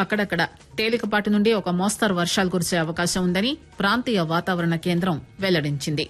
అక్కడక్కడ తేలికపాటి నుండి ఒక మోస్తరు వర్షాలు కురిసే అవకాశం ఉందని ప్రాంతీయ వాతావరణ కేంద్రం వెల్లడించింది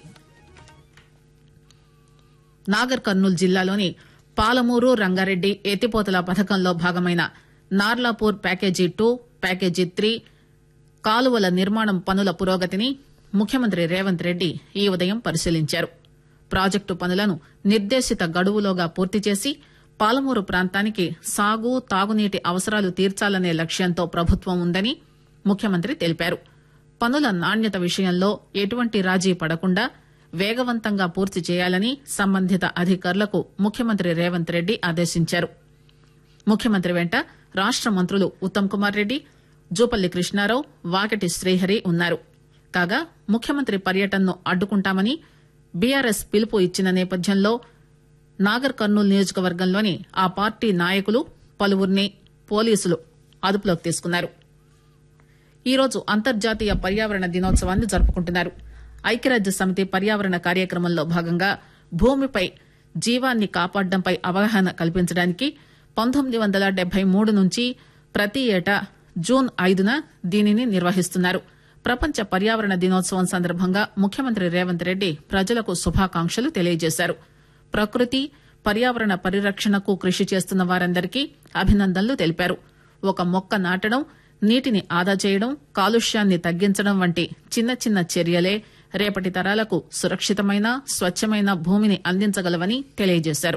నాగర్ కర్నూలు జిల్లాలోని పాలమూరు రంగారెడ్డి ఎత్తిపోతల పథకంలో భాగమైన Narlapur package two package three కాలువల నిర్మాణం పనుల పురోగతిని ముఖ్యమంత్రి రేవంత్ రెడ్డి ఈ ఉదయం పరిశీలించారు ప్రాజెక్టు పనులను నిర్దేశిత గడువులోగా పూర్తి చేసి పాలమూరు ప్రాంతానికి సాగు తాగునీటి అవసరాలు తీర్చాలనే లక్ష్యంతో ప్రభుత్వం ఉందని ముఖ్యమంత్రి తెలిపారు పనుల నాణ్యత విషయంలో ఎటువంటి రాజీ పడకుండా వేగవంతంగా పూర్తి చేయాలని సంబంధిత అధికారులకు ముఖ్యమంత్రి రేవంత్ రెడ్డి ఆదేశించారు ముఖ్యమంత్రి వెంట రాష్ట మంత్రులు ఉత్తమ్ కుమార్ రెడ్డి జూపల్లి కృష్ణారావు వాకటి శ్రీహరి ఉన్నారు కాగా ముఖ్యమంత్రి పర్యటనను అడ్డుకుంటామని బీఆర్ఎస్ పిలుపు ఇచ్చిన నేపథ్యంలో నాగర్ కర్నూలు నియోజకవర్గంలోని ఆ పార్టీ నాయకులు పలువురిని పోలీసులు అదుపులోకి తీసుకున్నారు ఈరోజు అంతర్జాతీయ పర్యావరణ దినోత్సవాన్ని జరుపుకుంటున్నారు ఐక్యరాజ్య సమితి పర్యావరణ కార్యక్రమంలో భాగంగా భూమిపై జీవాన్ని కాపాడడంపై అవగాహన కల్పించడానికి పంతొమ్మిది వందల డెబ్బై మూడు నుంచి ప్రతి ఏటా జూన్ ఐదున దీనిని నిర్వహిస్తున్నారు ప్రపంచ పర్యావరణ దినోత్సవం సందర్భంగా ముఖ్యమంత్రి రేవంత్ రెడ్డి ప్రజలకు శుభాకాంక్షలు తెలియజేశారు ప్రకృతి పర్యావరణ పరిరక్షణకు కృషి చేస్తున్న వారందరికీ అభినందనలు తెలిపారు ఒక మొక్క నాటడం నీటిని ఆదా చేయడం కాలుష్యాన్ని తగ్గించడం వంటి చిన్న చిన్న చర్యలే రేపటి తరాలకు సురక్షితమైన స్వచ్ఛమైన భూమిని అందించగలవని తెలియజేశారు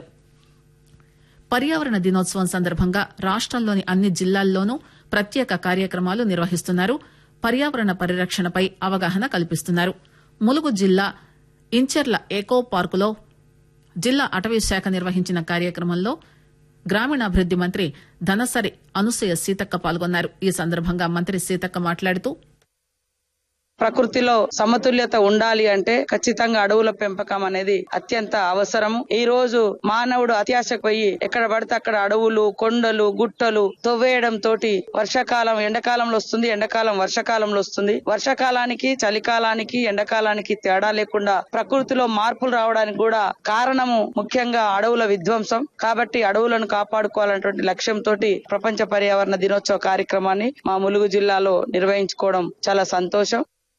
పర్యావరణ దినోత్సవం సందర్భంగా రాష్టంలోని అన్ని జిల్లాల్లోనూ ప్రత్యేక కార్యక్రమాలు నిర్వహిస్తున్నారు పర్యావరణ పరిరక్షణపై అవగాహన కల్పిస్తున్నారు ములుగు జిల్లా ఇంచెర్ల ఎకో పార్కులో జిల్లా అటవీ శాఖ నిర్వహించిన కార్యక్రమంలో గ్రామీణాభివృద్ది మంత్రి ధనసరి అనుసూయ సీతక్క పాల్గొన్నారు ఈ సందర్భంగా మంత్రి సీతక్క మాట్లాడుతూ ప్రకృతిలో సమతుల్యత ఉండాలి అంటే ఖచ్చితంగా అడవుల పెంపకం అనేది అత్యంత అవసరము ఈ రోజు మానవుడు అత్యాశకు పోయి ఎక్కడ పడితే అక్కడ అడవులు కొండలు గుట్టలు తవ్వేయడం తోటి వర్షాకాలం ఎండాకాలంలో వస్తుంది ఎండాకాలం వర్షాకాలంలో వస్తుంది వర్షాకాలానికి చలికాలానికి ఎండాకాలానికి తేడా లేకుండా ప్రకృతిలో మార్పులు రావడానికి కూడా కారణము ముఖ్యంగా అడవుల విధ్వంసం కాబట్టి అడవులను కాపాడుకోవాలన్నటువంటి లక్ష్యంతో ప్రపంచ పర్యావరణ దినోత్సవ కార్యక్రమాన్ని మా ములుగు జిల్లాలో నిర్వహించుకోవడం చాలా సంతోషం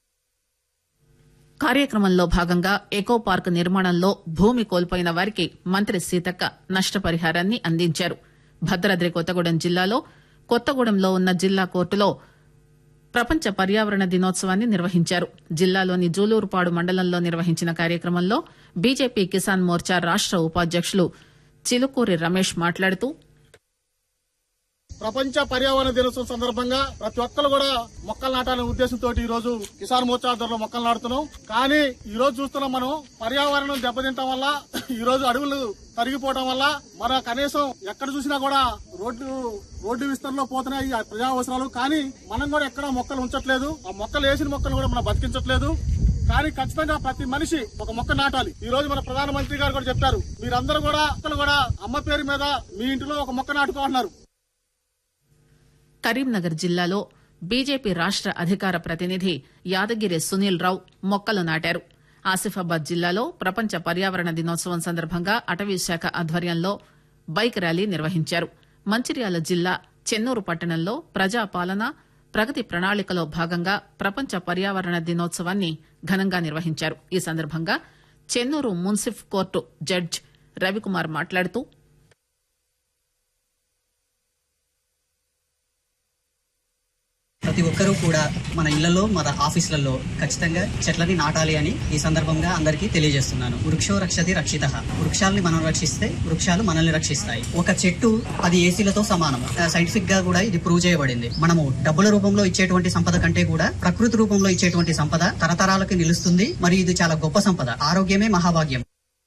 కార్యక్రమంలో భాగంగా ఎకో పార్క్ నిర్మాణంలో భూమి కోల్పోయిన వారికి మంత్రి సీతక్క నష్టపరిహారాన్ని అందించారు భద్రాద్రి కొత్తగూడెం జిల్లాలో కొత్తగూడెంలో ఉన్న జిల్లా కోర్టులో ప్రపంచ పర్యావరణ దినోత్సవాన్ని నిర్వహించారు జిల్లాలోని జూలూరుపాడు మండలంలో నిర్వహించిన కార్యక్రమంలో బీజేపీ కిసాన్ మోర్చా రాష్ట ఉపాధ్యకులు చిలుకూరి రమేష్ మాట్లాడుతూ ప్రపంచ పర్యావరణ దినోత్సవం సందర్భంగా ప్రతి ఒక్కరు కూడా మొక్కలు నాటాలనే ఉద్దేశంతో ఈ రోజు కిసాన్ మోర్చా ఆధ్వర్యంలో మొక్కలు నాటుతున్నాం కానీ ఈ రోజు చూస్తున్నాం మనం పర్యావరణం దెబ్బతింటం వల్ల ఈ రోజు అడవులు తరిగిపోవడం వల్ల మన కనీసం ఎక్కడ చూసినా కూడా రోడ్డు రోడ్డు విస్తరణలో పోతున్నాయి ఈ ప్రజా అవసరాలు కానీ మనం కూడా ఎక్కడ మొక్కలు ఉంచట్లేదు ఆ మొక్కలు వేసిన మొక్కలు కూడా మనం బతికించట్లేదు కానీ ఖచ్చితంగా ప్రతి మనిషి ఒక మొక్క నాటాలి ఈ రోజు మన ప్రధానమంత్రి గారు కూడా చెప్పారు మీరందరూ కూడా మొక్కలు కూడా అమ్మ పేరు మీద మీ ఇంటిలో ఒక మొక్క నాటుకోవాలన్నారు కరీంనగర్ జిల్లాలో బీజేపీ రాష్ట అధికార ప్రతినిధి యాదగిరి సునీల్ రావు మొక్కలు నాటారు ఆసిఫాబాద్ జిల్లాలో ప్రపంచ పర్యావరణ దినోత్సవం సందర్భంగా అటవీ శాఖ ఆధ్వర్యంలో బైక్ ర్యాలీ నిర్వహించారు మంచిర్యాల జిల్లా చెన్నూరు పట్టణంలో ప్రజాపాలన ప్రగతి ప్రణాళికలో భాగంగా ప్రపంచ పర్యావరణ దినోత్సవాన్ని ఘనంగా నిర్వహించారు ఈ సందర్భంగా Chennur munsif court judge Ravikumar మాట్లాడుతూ ప్రతి ఒక్కరూ కూడా మన ఇళ్లలో మన ఆఫీసులలో ఖచ్చితంగా చెట్లని నాటాలి అని ఈ సందర్భంగా అందరికీ తెలియజేస్తున్నాను వృక్షో రక్షతి రక్షిత వృక్షాలని మనం రక్షిస్తే వృక్షాలు మనల్ని రక్షిస్తాయి ఒక చెట్టు అది ఏసీలతో సమానం సైంటిఫిక్ గా కూడా ఇది ప్రూవ్ చేయబడింది మనము డబ్బుల రూపంలో ఇచ్చేటువంటి సంపద కంటే కూడా ప్రకృతి రూపంలో ఇచ్చేటువంటి సంపద తరతరాలకి నిలుస్తుంది మరియు ఇది చాలా గొప్ప సంపద ఆరోగ్యమే మహాభాగ్యం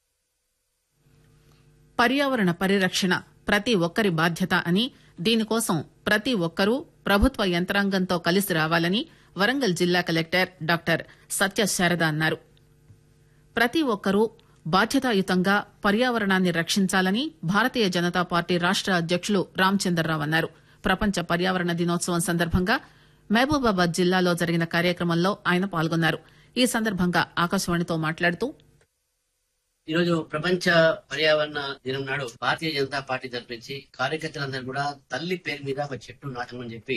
పర్యావరణ పరిరక్షణ ప్రతి ఒక్కరి బాధ్యత అని దీనికోసం ప్రతి ఒక్కరూ ప్రభుత్వ యంత్రాంగంతో కలిసి రావాలని వరంగల్ జిల్లా కలెక్టర్ డాక్టర్ సత్యశారద అన్నారు ప్రతి ఒక్కరూ బాధ్యతాయుతంగా పర్యావరణాన్ని రక్షించాలని భారతీయ జనతా పార్టీ రాష్ట అధ్యకులు రామచంద్రరావు అన్నారు ప్రపంచ పర్యావరణ దినోత్సవం సందర్భంగా మహబూబాబాద్ జిల్లాలో జరిగిన కార్యక్రమంలో ఆయన పాల్గొన్నారు ఈ సందర్భంగా ఆకాశవాణితో మాట్లాడుతూ ఈరోజు ప్రపంచ పర్యావరణ దినం నాడు భారతీయ జనతా పార్టీ తరపించి కార్యకర్తలందరూ కూడా తల్లి పేరు మీద ఒక చెట్టు నాటమని చెప్పి